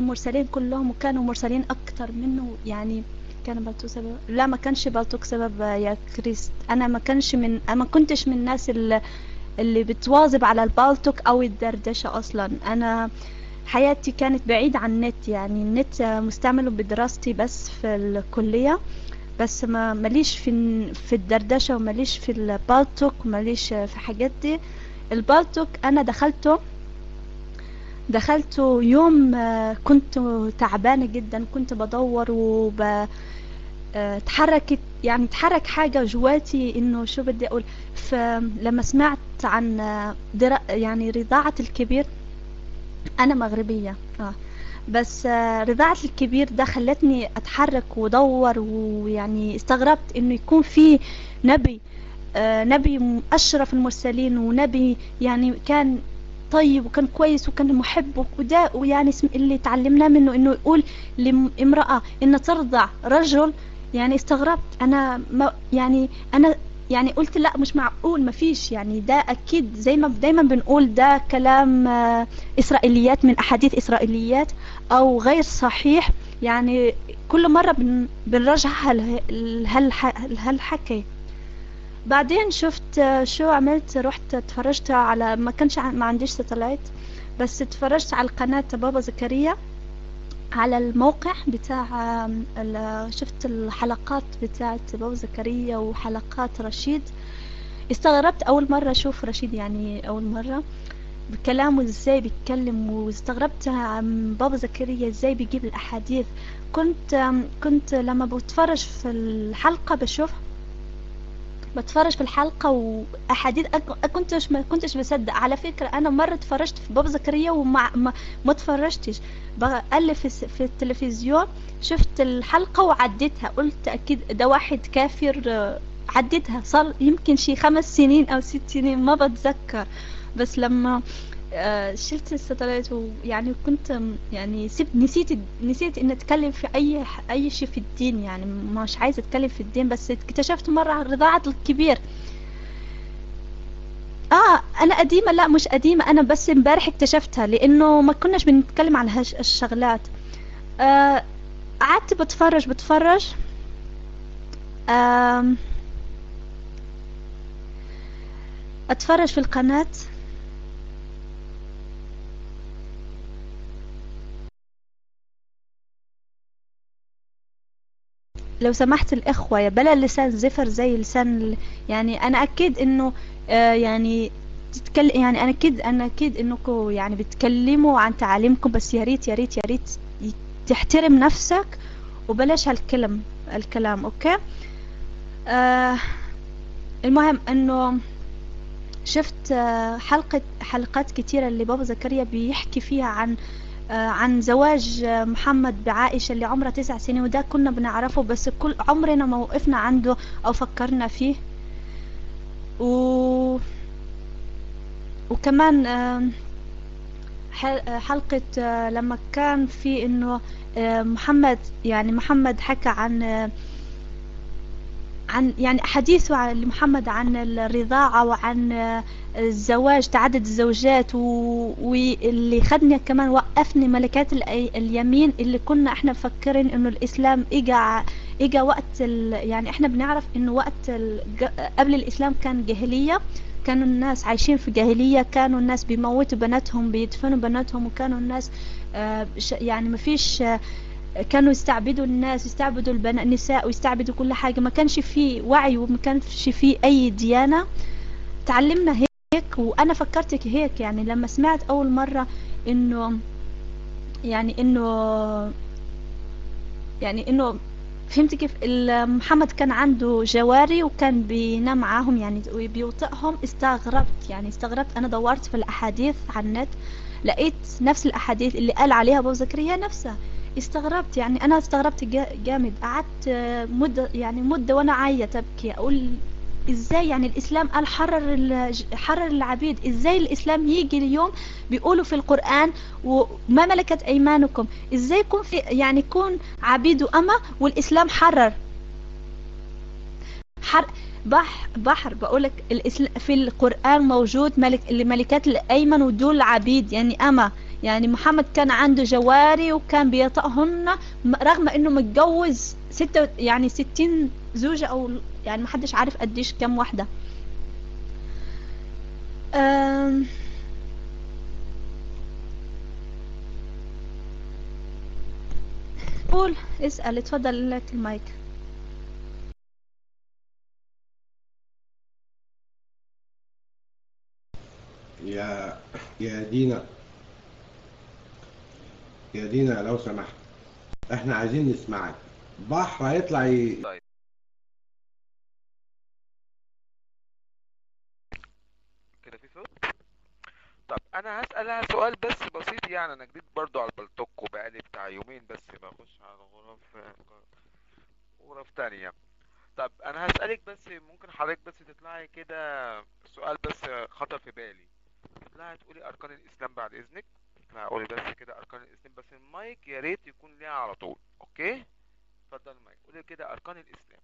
المرسلين كلهم وكانوا مرسلين اكتر منه يعني كان بلطوك سبب لا ما كانش بلطوك سبب يا كريست انا ما كانش من انا ما كنتش من الناس اللي, اللي بتواظب على البلطوك او الدردشة اصلا انا حياتي كانت بعيد عن النت يعني النت مستعمله بدراستي بس في الكلية بس ما ماليش في في الدردشة وماليش في البالتوك وماليش في حاجات دي البالتوك انا دخلته دخلته يوم كنت تعبانة جدا كنت بدور وب اتحركت يعني اتحرك حاجة جواتي انه شو بدي اقول فلما سمعت عن درا يعني رضاعة الكبير انا مغربية اه بس رضاعة الكبير ده خلتني اتحرك ودور ويعني استغربت انه يكون في نبي آه نبي اشرف المرسلين ونبي يعني كان طيب وكان كويس وكان محب وده ويعني اللي تعلمناه منه انه يقول لامرأة ان ترضع رجل يعني استغربت انا ما يعني انا يعني قلت لا مش معقول ما فيش يعني ده اكيد زي ما دايما بنقول ده كلام اسرائيليات من احاديث اسرائيليات او غير صحيح يعني كل مرة بن بنرجع هالحكي بعدين شفت شو عملت رحت اتفرجت على ما كانش ما عنديش ساتلايت بس اتفرجت على القناة بابا زكريا على الموقع بتاع شفت الحلقات بتاعت بابا زكريا وحلقات رشيد استغربت اول مرة اشوف رشيد يعني اول مرة بكلامه ازاي بيتكلم واستغربت عن بابا زكريا ازاي بيجيب الاحاديث كنت كنت لما بتفرج في الحلقة بشوف بتفرج في الحلقة واحاديث كنتش ما كنتش بصدق على فكرة انا مرة اتفرجت في بابا زكريا وما ما, ما اتفرجتش بقلب في التلفزيون شفت الحلقة وعديتها قلت اكيد ده واحد كافر عديتها صار يمكن شي خمس سنين او ست سنين ما بتذكر بس لما شلت الستلايت ويعني كنت يعني سبت نسيت نسيت ان اتكلم في اي اي شيء في الدين يعني مش عايزه اتكلم في الدين بس اكتشفت مره عن رضاعه الكبير اه انا قديمه لا مش قديمه انا بس امبارح اكتشفتها لانه ما كناش بنتكلم عن هالشغلات آه قعدت بتفرج بتفرج آه اتفرج في القناه لو سمحت الإخوة يا بلا لسان زفر زي لسان يعني أنا أكيد إنه آه يعني تتكلم يعني أنا أكيد أنا أكيد إنكم يعني بتكلموا عن تعاليمكم بس يا ريت يا ريت يا ريت تحترم نفسك وبلاش هالكلام الكلام أوكي آه المهم إنه شفت آه حلقة حلقات كتيرة اللي بابا زكريا بيحكي فيها عن عن زواج محمد بعائشة اللي عمرها تسع سنين وده كنا بنعرفه بس كل عمرنا ما وقفنا عنده او فكرنا فيه و وكمان حلقة لما كان في انه محمد يعني محمد حكى عن عن يعني حديثه لمحمد عن الرضاعة وعن الزواج تعدد الزوجات واللي خدني كمان وقفني ملكات اليمين اللي كنا احنا مفكرين انه الاسلام اجا اجا وقت يعني احنا بنعرف انه وقت قبل الاسلام كان جاهلية كانوا الناس عايشين في جاهلية كانوا الناس بيموتوا بناتهم بيدفنوا بناتهم وكانوا الناس يعني مفيش كانوا يستعبدوا الناس يستعبدوا النساء ويستعبدوا كل حاجة ما كانش فيه وعي وما كانش فيه أي ديانة تعلمنا هيك وأنا فكرت هيك يعني لما سمعت أول مرة إنه يعني إنه يعني إنه فهمت كيف محمد كان عنده جواري وكان بينام معاهم يعني وبيوطئهم استغربت يعني استغربت أنا دورت في الأحاديث على النت لقيت نفس الأحاديث اللي قال عليها أبو زكريا نفسها استغربت يعني انا استغربت جامد قعدت مدة يعني مدة وانا عاية ابكي اقول ازاي يعني الاسلام قال حرر حرر العبيد ازاي الاسلام يجي اليوم بيقولوا في القرآن وما ملكت ايمانكم ازاي يكون في يعني يكون عبيد وأمة والاسلام حرر حر بحر بحر بقولك الإسلام في القرآن موجود ملك الملكات الأيمن ودول عبيد يعني أما يعني محمد كان عنده جواري وكان بيطأهن رغم انه متجوز ستة يعني ستين زوجة او يعني محدش عارف قديش كم واحدة أم قول اسأل اتفضل لك المايك يا يا دينا يا دينا لو سمحت احنا عايزين نسمعك بحر هيطلع ي... طيب كده في صوت طب انا هسألها سؤال بس بسيط يعني انا جديد برضو على البلتوك وبقالي بتاع يومين بس بخش على غرف غرف تانية طب انا هسألك بس ممكن حضرتك بس تطلعي كده سؤال بس خطر في بالي تطلعي تقولي اركان الاسلام بعد اذنك تطلعي قولي بس كده اركان الاسلام بس المايك يا ريت يكون ليها على طول اوكي اتفضل المايك قولي كده اركان الاسلام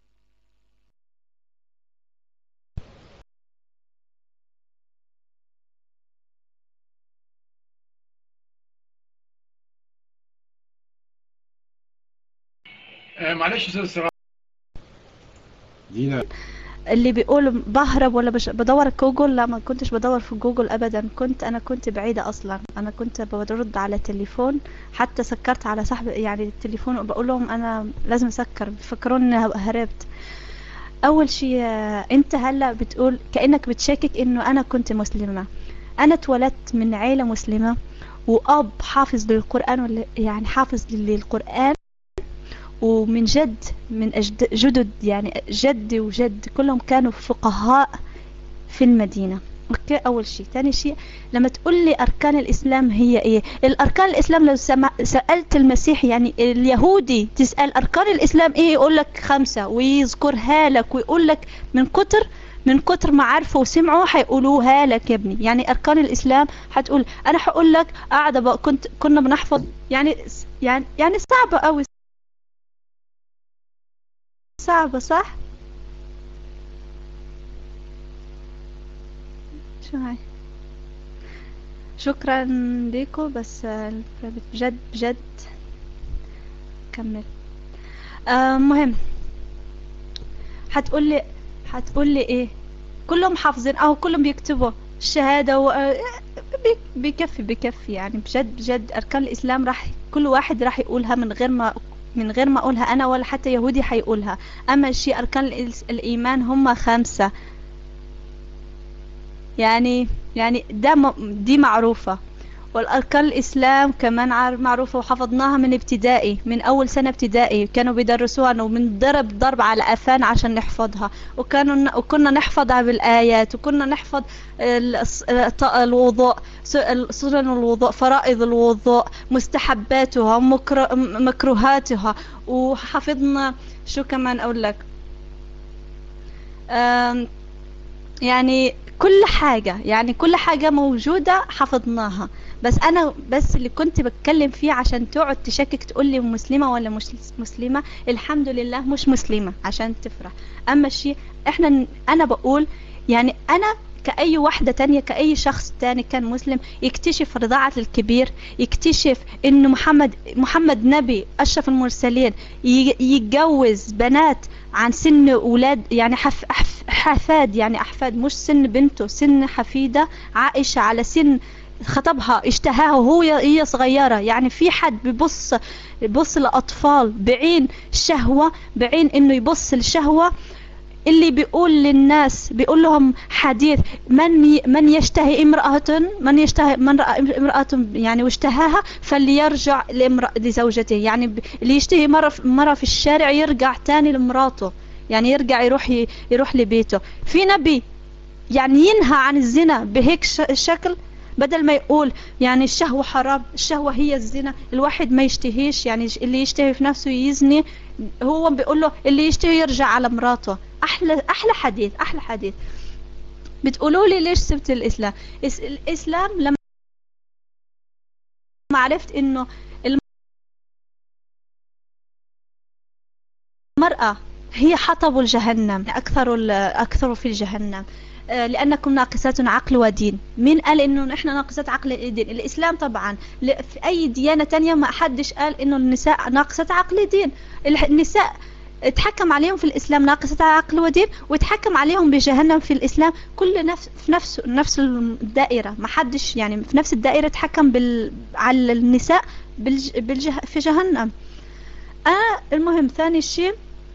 آه، معلش استاذ صراحة دينا اللي بيقول بهرب ولا بش... بدور جوجل لا ما كنتش بدور في جوجل ابدا كنت انا كنت بعيدة اصلا انا كنت برد على تليفون حتى سكرت على صاحب يعني التليفون وبقول لهم انا لازم اسكر بيفكروني إني هربت اول شيء آه، انت هلا بتقول كأنك بتشكك انه انا كنت مسلمة انا اتولدت من عيلة مسلمة واب حافظ للقرآن ولا يعني حافظ للقرآن ومن جد من أجد جدد يعني جدي وجد كلهم كانوا فقهاء في المدينة اوكي اول شيء ثاني شيء لما تقول لي اركان الاسلام هي ايه الاركان الاسلام لو سمع سالت المسيح يعني اليهودي تسال اركان الاسلام ايه يقول لك خمسه ويذكرها لك ويقول لك من كتر من كتر ما عرفوا وسمعوا حيقولوها لك يا ابني يعني اركان الاسلام حتقول انا حقول لك قاعده بقى كنت كنا بنحفظ يعني يعني يعني صعبه قوي صعبة صح؟ شو هاي شكرا ليكو بس آه، بجد بجد كمل آه مهم هتقولي هتقولي ايه كلهم حافظين او كلهم بيكتبوا الشهادة و... آه، بي- بيكفي بيكفي يعني بجد بجد اركان الاسلام راح كل واحد راح يقولها من غير ما من غير ما اقولها انا ولا حتى يهودي حيقولها اما شيء اركان الإس- الايمان هم خمسة يعني يعني ده م- دي معروفة والأركان الإسلام كمان عار- معروفة وحفظناها من ابتدائي من أول سنة ابتدائي كانوا بيدرسوها وبنضرب ضرب على قفانا عشان نحفظها وكانوا ن- وكنا نحفظها بالآيات وكنا نحفظ ال- الص- الط- الوضوء س- ال- سنن الوضوء فرائض الوضوء مستحباتها مكر- م- مكروهاتها وحفظنا شو كمان أقول لك أم، يعني كل حاجة يعني كل حاجة موجودة حفظناها بس أنا بس اللي كنت بتكلم فيه عشان تقعد تشكك تقول لي مسلمة ولا مش مسلمة الحمد لله مش مسلمة عشان تفرح أما الشيء إحنا ن- أنا بقول يعني أنا كأي واحدة تانية كأي شخص تاني كان مسلم يكتشف رضاعة الكبير يكتشف إنه محمد محمد نبي أشرف المرسلين ي- يتجوز بنات عن سن أولاد يعني حف حف حفاد يعني أحفاد مش سن بنته سن حفيدة عائشة على سن خطبها اشتهاها وهو هي صغيرة يعني في حد بيبص بيبص لأطفال بعين شهوة بعين إنه يبص لشهوة اللي بيقول للناس بيقول لهم حديث من ي... من يشتهي امرأة من يشتهي من رأى امرأة يعني واشتهاها فليرجع لامرأة لزوجته يعني ب... اللي يشتهي مرة في... مرة في الشارع يرجع تاني لمراته يعني يرجع يروح ي... يروح لبيته في نبي يعني ينهى عن الزنا بهيك ش... شكل بدل ما يقول يعني الشهوة حرام الشهوة هي الزنا الواحد ما يشتهيش يعني اللي يشتهي في نفسه يزني هو بيقول له اللي يشتهي يرجع على مراته احلى احلى حديث احلى حديث بتقولوا لي ليش سبت الاسلام الس- الاسلام لما عرفت انه المرأة هي حطب الجهنم أكثر ال- أكثر في جهنم آه، لأنكم ناقصات عقل ودين مين قال إنه نحن ناقصات عقل ودين الإسلام طبعا ل- في أي ديانة تانية ما حدش قال إنه النساء ناقصات عقل ودين الح- النساء اتحكم عليهم في الإسلام ناقصة عقل ودين واتحكم عليهم بجهنم في الإسلام كل نفس في نفس نفس الدائرة ما حدش يعني في نفس الدائرة اتحكم بال على النساء بالج... بالجه... في جهنم أنا المهم ثاني شيء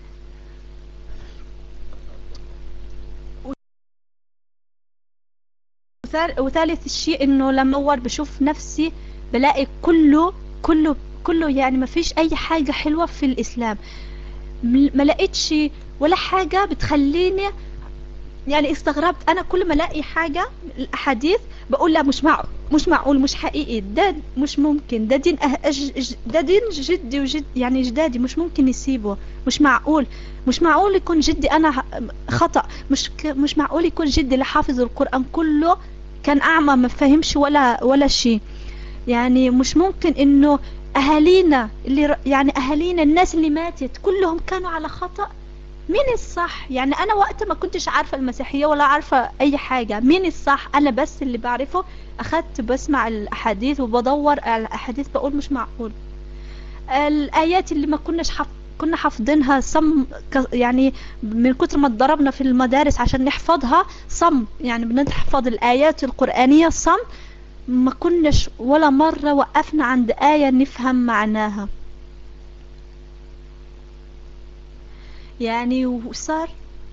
وثال- وثالث شيء انه لما اول بشوف نفسي بلاقي كله كله كله يعني ما فيش اي حاجة حلوة في الاسلام م- ما لقيتش ولا حاجة بتخليني يعني استغربت انا كل ما الاقي حاجة الاحاديث بقول لا مش معقول مش معقول مش حقيقي ده مش ممكن ده دين أه... أج... أج... ده دين جدي وجد يعني جدادي مش ممكن يسيبه مش معقول مش معقول يكون جدي انا ه- خطأ مش ك... مش معقول يكون جدي اللي حافظ القرآن كله كان اعمى ما فهمش ولا ولا شيء يعني مش ممكن انه اهالينا اللي ر- يعني اهالينا الناس اللي ماتت كلهم كانوا على خطأ مين الصح يعني انا وقت ما كنتش عارفة المسيحية ولا عارفة اي حاجة مين الصح انا بس اللي بعرفه اخدت بسمع الاحاديث وبدور على الاحاديث بقول مش معقول الايات اللي ما كناش حف... كنا حافظينها صم ك- يعني من كتر ما اتضربنا في المدارس عشان نحفظها صم يعني بنحفظ الايات القرآنية صم ما كناش ولا مرة وقفنا عند آية نفهم معناها يعني وصار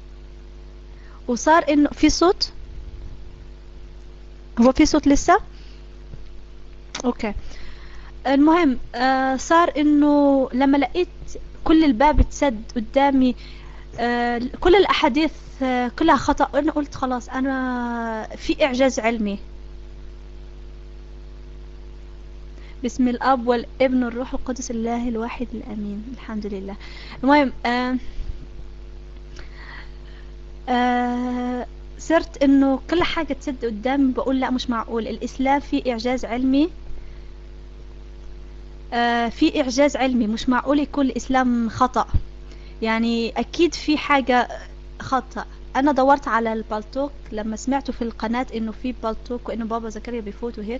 وصار انه في صوت هو في صوت لسه اوكي المهم آه صار انه لما لقيت كل الباب اتسد قدامي آه كل الاحاديث آه كلها خطأ انا قلت خلاص انا في اعجاز علمي بسم الاب والابن والروح القدس الله الواحد الامين الحمد لله المهم آه آه صرت انه كل حاجة تسد قدامي بقول لا مش معقول الاسلام فيه اعجاز علمي آه في اعجاز علمي مش معقول يكون الاسلام خطأ يعني اكيد في حاجة خطأ انا دورت على البالتوك لما سمعته في القناة انه في بالتوك وانه بابا زكريا بيفوت وهيك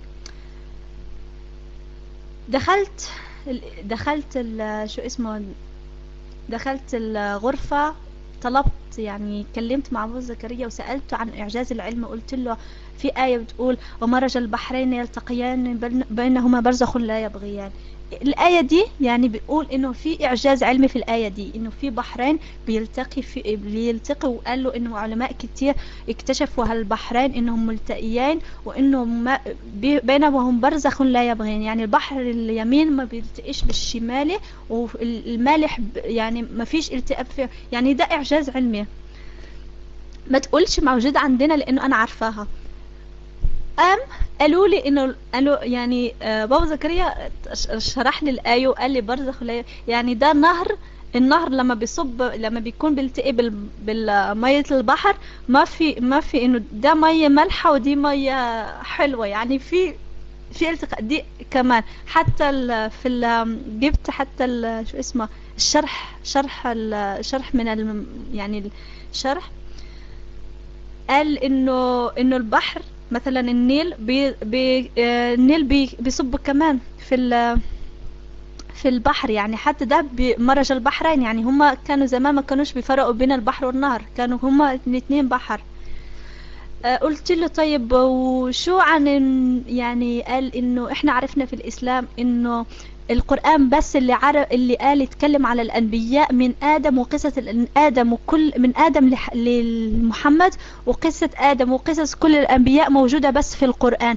دخلت ال- دخلت ال- شو اسمه دخلت الغرفة طلبت يعني كلمت مع أبو زكريا وسألته عن إعجاز العلم قلت له في آية بتقول ومرج البحرين يلتقيان بين- بينهما برزخ لا يبغيان الآية دي يعني بيقول إنه في إعجاز علمي في الآية دي إنه في بحرين بيلتقي في بيلتقي وقالوا إنه علماء كتير اكتشفوا هالبحرين إنهم ملتقيين وإنه ما بي- بينهم برزخ لا يبغيان يعني البحر اليمين ما بيلتقيش بالشمالي والمالح ب- يعني ما فيش التئام فيه يعني ده إعجاز علمي ما تقولش موجودة عندنا لأنه أنا عارفاها قام قالوا لي انه قالوا يعني آه، بابا زكريا ش- شرح لي الآية وقال لي برزخ لا- يعني ده نهر النهر لما بيصب لما بيكون بيلتقي بال بالمية البحر ما في ما في انه ده مية مالحة ودي مية حلوة يعني في في التقاء دي كمان حتى ال في ال جبت حتى ال شو اسمه الشرح شرح ال- شرح من ال يعني الشرح قال انه انه البحر مثلا النيل بي بي آه، النيل بي بيصب كمان في ال في البحر يعني حتى ده مرج البحرين يعني هما كانوا زمان ما كانوش بيفرقوا بين البحر والنهر كانوا هما الاثنين بحر آه، قلت له طيب وشو عن إن- يعني قال انه احنا عرفنا في الاسلام انه القرآن بس اللي عرف اللي قال يتكلم على الأنبياء من آدم وقصة ال- آدم وكل من آدم لح- لمحمد وقصة آدم وقصص كل الأنبياء موجودة بس في القرآن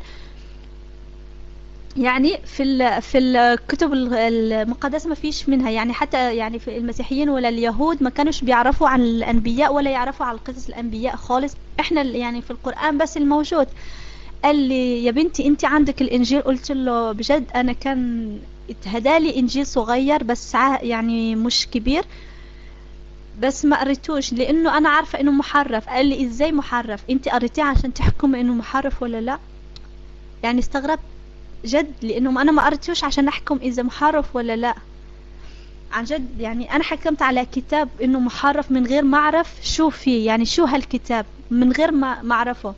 يعني في ال في الكتب ال- المقدسة ما فيش منها يعني حتى يعني في المسيحيين ولا اليهود ما كانوش بيعرفوا عن الأنبياء ولا يعرفوا عن قصص الأنبياء خالص احنا ال- يعني في القرآن بس الموجود قال لي يا بنتي انت عندك الانجيل قلت له بجد انا كان اتهدالي انجيل صغير بس ع- يعني مش كبير بس ما قريتوش لانه انا عارفه انه محرف قال لي ازاي محرف انت قريتيه عشان تحكمي انه محرف ولا لا يعني استغربت جد لانه انا ما قريتوش عشان احكم اذا محرف ولا لا عن جد يعني انا حكمت على كتاب انه محرف من غير ما اعرف شو فيه يعني شو هالكتاب من غير ما ما اعرفه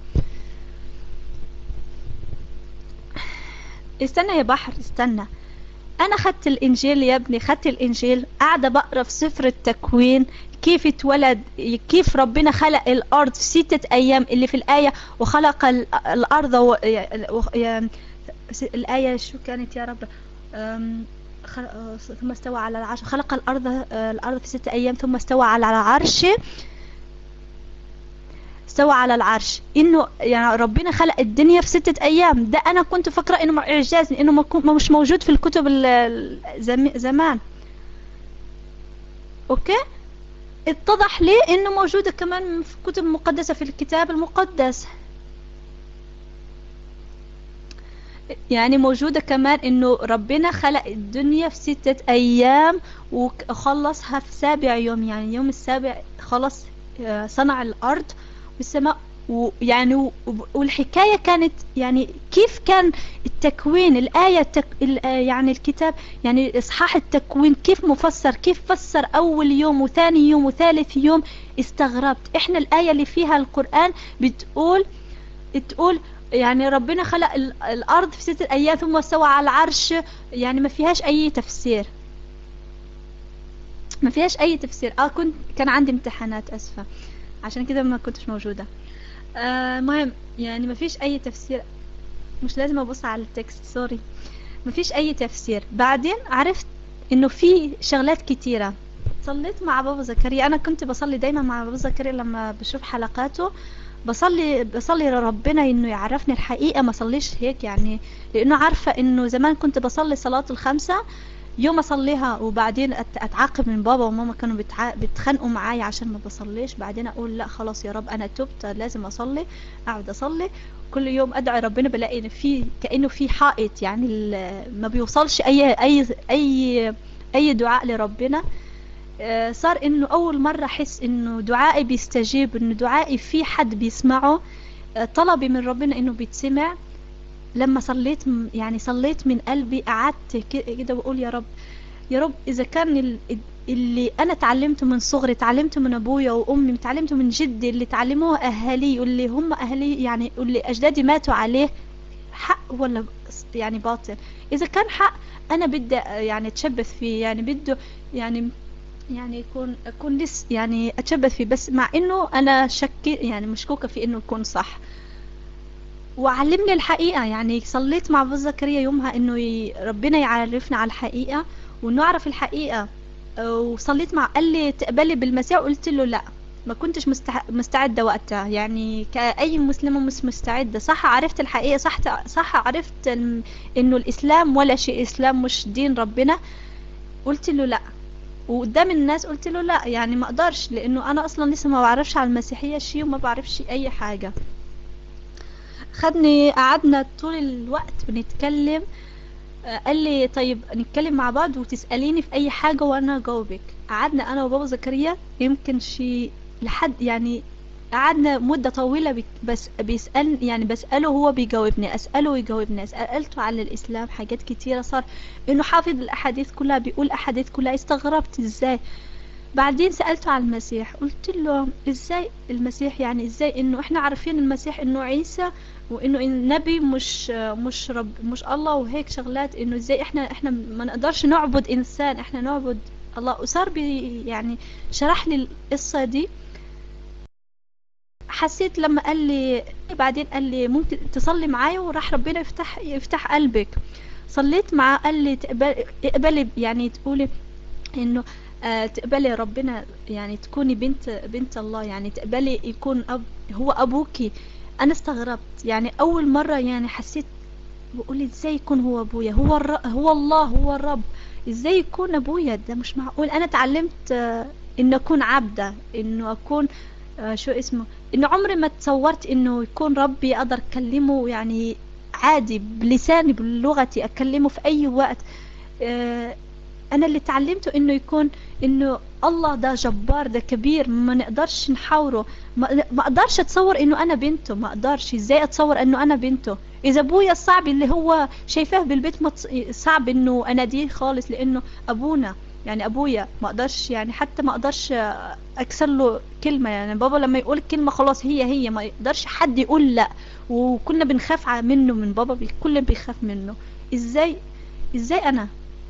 استنى يا بحر استنى انا خدت الانجيل يا ابني خدت الانجيل قاعده بقرا في سفر التكوين كيف اتولد كيف ربنا خلق الارض في ستة ايام اللي في الايه وخلق ال- الارض و... و... ي- الايه شو كانت يا رب أم، خل- ثم استوى على العرش خلق الارض الارض في ستة ايام ثم استوى على العرش استوى على العرش انه يعني ربنا خلق الدنيا في ستة ايام ده انا كنت فاكره انه اعجاز انه ما كون- ما مش موجود في الكتب ال- ال- زم- زمان اوكي اتضح لي انه موجودة كمان في كتب مقدسة في الكتاب المقدس يعني موجودة كمان انه ربنا خلق الدنيا في ستة ايام وخلصها في سابع يوم يعني يوم السابع خلص آه، صنع الارض والسماء ويعني و- والحكاية كانت يعني كيف كان التكوين الآية التك... ال- آه، يعني الكتاب يعني إصحاح التكوين كيف مفسر كيف فسر أول يوم وثاني يوم وثالث يوم استغربت إحنا الآية اللي فيها القرآن بتقول تقول يعني ربنا خلق ال- الأرض في ستة أيام ثم استوى على العرش يعني ما فيهاش أي تفسير ما فيهاش أي تفسير آه كنت كان عندي امتحانات أسفة عشان كده ما كنتش موجودة آه مهم يعني ما فيش أي تفسير مش لازم أبص على التكست سوري ما فيش أي تفسير بعدين عرفت إنه في شغلات كتيرة صليت مع بابا زكريا أنا كنت بصلي دايما مع بابا زكريا لما بشوف حلقاته بصلي بصلي لربنا انه يعرفني الحقيقة ما صليش هيك يعني لانه عارفة انه زمان كنت بصلي صلاة الخمسة يوم اصليها وبعدين أت- اتعاقب من بابا وماما كانوا بتع... بيتخانقوا معايا عشان ما بصليش بعدين اقول لا خلاص يا رب انا تبت لازم اصلي اقعد اصلي كل يوم ادعي ربنا بلاقي ان في كانه في حائط يعني ال- ما بيوصلش اي اي اي اي دعاء لربنا آه، صار انه اول مرة احس انه دعائي بيستجيب انه دعائي في حد بيسمعه آه، طلبي من ربنا انه بيتسمع لما صليت م- يعني صليت من قلبي قعدت ك- كده بقول يا رب يا رب اذا كان ال- اللي انا تعلمته من صغري تعلمته من ابويا وامي تعلمته من جدي اللي تعلموه اهالي واللي هم اهالي يعني واللي اجدادي ماتوا عليه حق ولا يعني باطل اذا كان حق انا بدي يعني اتشبث فيه يعني بده يعني يعني يكون اكون لسه يعني اتشبث فيه بس مع انه انا شك يعني مشكوكه في انه يكون صح وعلمني الحقيقه يعني صليت مع ابو زكريا يومها انه ي... ربنا يعرفنا على الحقيقه ونعرف الحقيقه وصليت مع قال لي تقبلي بالمسيح قلت له لا ما كنتش مستح... مستعدة وقتها يعني كأي مسلمة مش مستعدة صح عرفت الحقيقة صح صح عرفت ال- انه الاسلام ولا شيء اسلام مش دين ربنا قلت له لا وقدام الناس قلت له لا يعني ما اقدرش لانه انا اصلا لسه ما بعرفش على المسيحية شيء وما بعرفش اي حاجة خدني قعدنا طول الوقت بنتكلم آه، قال لي طيب نتكلم مع بعض وتسأليني في اي حاجة وانا اجاوبك قعدنا انا وبابا زكريا يمكن شي لحد يعني قعدنا مدة طويلة بي- بس بيسأل يعني بسأله هو بيجاوبني أسأله ويجاوبني سألته عن الإسلام حاجات كتيرة صار إنه حافظ الأحاديث كلها بيقول أحاديث كلها استغربت إزاي بعدين سألته عن المسيح قلت له إزاي المسيح يعني إزاي إنه إحنا عارفين المسيح إنه عيسى وإنه النبي مش مش رب مش الله وهيك شغلات إنه إزاي إحنا إحنا ما نقدرش نعبد إنسان إحنا نعبد الله وصار بي يعني شرح لي القصة دي حسيت لما قال لي بعدين قال لي ممكن تصلي معايا وراح ربنا يفتح يفتح قلبك صليت معاه قال لي تقبل- اقبلي يعني تقولي انه آه، تقبلي ربنا يعني تكوني بنت بنت الله يعني تقبلي يكون أب هو ابوكي انا استغربت يعني اول مرة يعني حسيت بقول ازاي يكون هو ابويا هو الر... هو الله هو الرب ازاي يكون ابويا ده مش معقول انا تعلمت آه، انه اكون عبدة انه اكون آه، شو اسمه انه عمري ما تصورت انه يكون ربي اقدر اكلمه يعني عادي بلساني بلغتي اكلمه في اي وقت آه، انا اللي تعلمته انه يكون انه الله ده جبار ده كبير ما نقدرش نحاوره ما ما اقدرش اتصور انه انا بنته ما اقدرش ازاي اتصور انه انا بنته اذا ابويا الصعب اللي هو شايفاه بالبيت ما تص- صعب انه اناديه خالص لانه ابونا يعني ابويا ما اقدرش يعني حتى ما اقدرش اكسر له كلمة يعني بابا لما يقول كلمة خلاص هي هي ما يقدرش حد يقول لا وكنا بنخاف ع- منه من بابا بي- كلنا بيخاف منه ازاي ازاي انا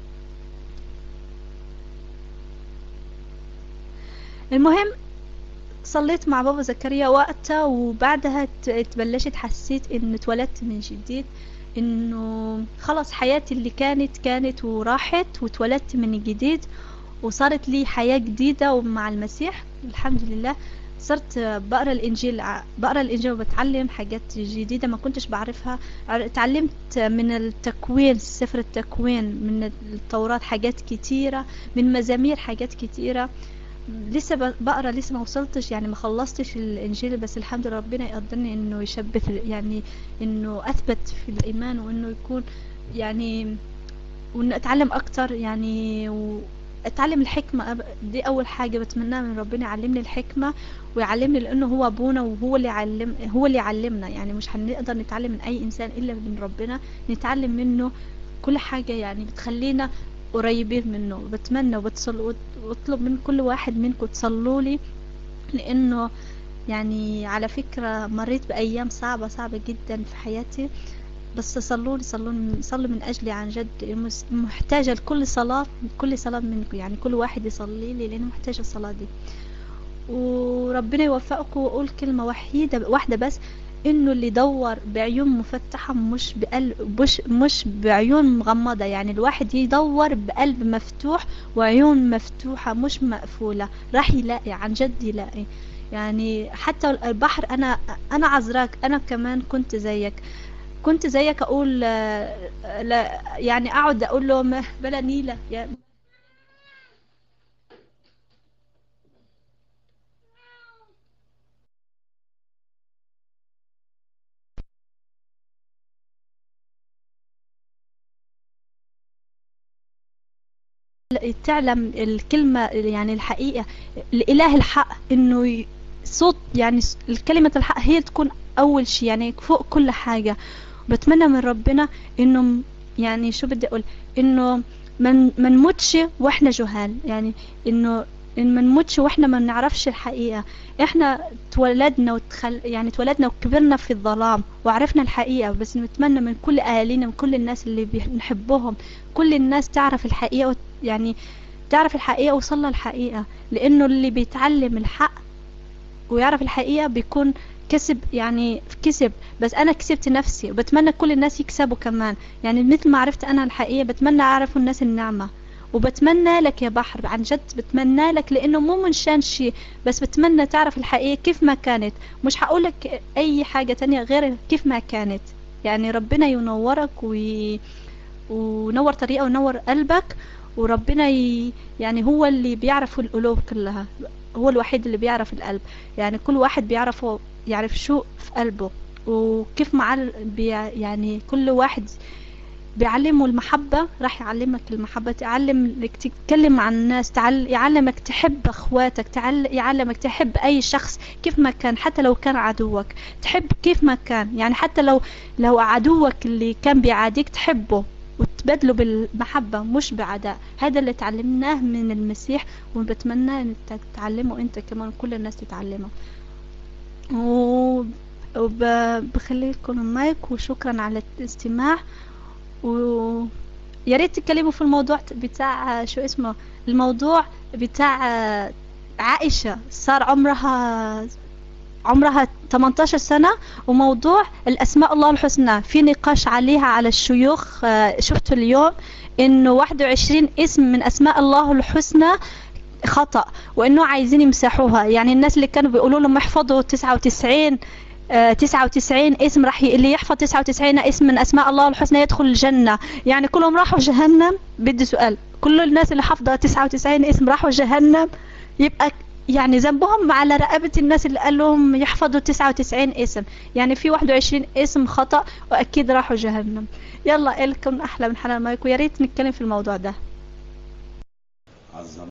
المهم صليت مع بابا زكريا وقتها وبعدها ت- اتبلشت حسيت ان اتولدت من جديد انه خلاص حياتي اللي كانت كانت وراحت واتولدت من جديد وصارت لي حياة جديدة ومع المسيح الحمد لله صرت بقرا الانجيل ع- بقرا الانجيل وبتعلم حاجات جديدة ما كنتش بعرفها ع- اتعلمت من التكوين سفر التكوين من التوراة حاجات كتيرة من مزامير حاجات كتيرة لسه ب- بقرا لسه ما وصلتش يعني ما خلصتش الانجيل بس الحمد لله ربنا يقدرني انه يشبث يعني انه اثبت في الايمان وانه يكون يعني وان اتعلم اكتر يعني واتعلم الحكمة أب- دي اول حاجة بتمناها من ربنا يعلمني الحكمة ويعلمني لانه هو ابونا وهو اللي علم هو اللي علمنا يعني مش هنقدر نتعلم من اي انسان الا من ربنا نتعلم منه كل حاجة يعني بتخلينا قريبين منه بتمنى وبتصل واطلب من كل واحد منكم تصلوا لي لانه يعني على فكرة مريت بأيام صعبة صعبة جدا في حياتي بس صلوا لي صلوا لي- صلوا من أجلي عن جد مس- محتاجة لكل صلاة كل صلاة منكم يعني كل واحد يصلي لي لأنه محتاجة الصلاة دي وربنا يوفقكم وأقول كلمة وحيدة واحدة بس إنه اللي يدور بعيون مفتحة مش بقلب مش مش بعيون مغمضة يعني الواحد يدور بقلب مفتوح وعيون مفتوحة مش مقفولة راح يلاقي عن جد يلاقي يعني حتى البحر أنا أنا عذراك أنا كمان كنت زيك كنت زيك أقول آه، لا يعني أقعد أقول له ما- بلا نيلة يعني تعلم الكلمة يعني الحقيقة الإله الحق إنه ي- صوت يعني س- الكلمة الحق هي تكون أول شيء يعني فوق كل حاجة بتمنى من ربنا إنه م- يعني شو بدي أقول إنه من ما نموتش وإحنا جهال يعني إنه إن ما نموتش وإحنا ما نعرفش الحقيقة إحنا اتولدنا وتخل يعني اتولدنا وكبرنا في الظلام وعرفنا الحقيقة بس نتمنى من كل أهالينا من كل الناس اللي بنحبهم كل الناس تعرف الحقيقة وت- يعني تعرف الحقيقة وصل الحقيقة لأنه اللي بيتعلم الحق ويعرف الحقيقة بيكون كسب يعني كسب بس أنا كسبت نفسي وبتمنى كل الناس يكسبوا كمان يعني مثل ما عرفت أنا الحقيقة بتمنى أعرف الناس النعمة وبتمنى لك يا بحر عن جد بتمنى لك لأنه مو من شان شيء بس بتمنى تعرف الحقيقة كيف ما كانت مش هقولك أي حاجة تانية غير كيف ما كانت يعني ربنا ينورك وي... ونور طريقة ونور قلبك وربنا ي... يعني هو اللي بيعرف القلوب كلها هو الوحيد اللي بيعرف القلب يعني كل واحد بيعرف هو- يعرف شو في قلبه وكيف مع بي... يعني كل واحد بيعلمه المحبة راح يعلمك المحبة تعلم انك تتكلم مع الناس تعل... يعلمك تحب اخواتك تعل... يعلمك تحب اي شخص كيف ما كان حتى لو كان عدوك تحب كيف ما كان يعني حتى لو لو عدوك اللي كان بيعاديك تحبه وتبادله بالمحبة مش بعداء هذا اللي تعلمناه من المسيح وبتمنى ان تتعلمه انت كمان كل الناس تتعلمه و... وبخليكم المايك وشكرا على الاستماع و يا ريت تتكلموا في الموضوع بتاع شو اسمه الموضوع بتاع عائشة صار عمرها عمرها 18 سنة وموضوع الأسماء الله الحسنى في نقاش عليها على الشيوخ آه، شفته اليوم إنه 21 اسم من أسماء الله الحسنى خطأ وإنه عايزين يمسحوها يعني الناس اللي كانوا بيقولوا لهم احفظوا 99 آه، 99 اسم راح ي... اللي يحفظ 99 اسم من أسماء الله الحسنى يدخل الجنة يعني كلهم راحوا جهنم بدي سؤال كل الناس اللي حافظة 99 اسم راحوا جهنم يبقى يعني ذنبهم على رقبة الناس اللي قال لهم يحفظوا 99 اسم يعني في 21 اسم خطأ وأكيد راحوا جهنم يلا إلكم أحلى من حلال مايك ويا ريت نتكلم في الموضوع ده عظم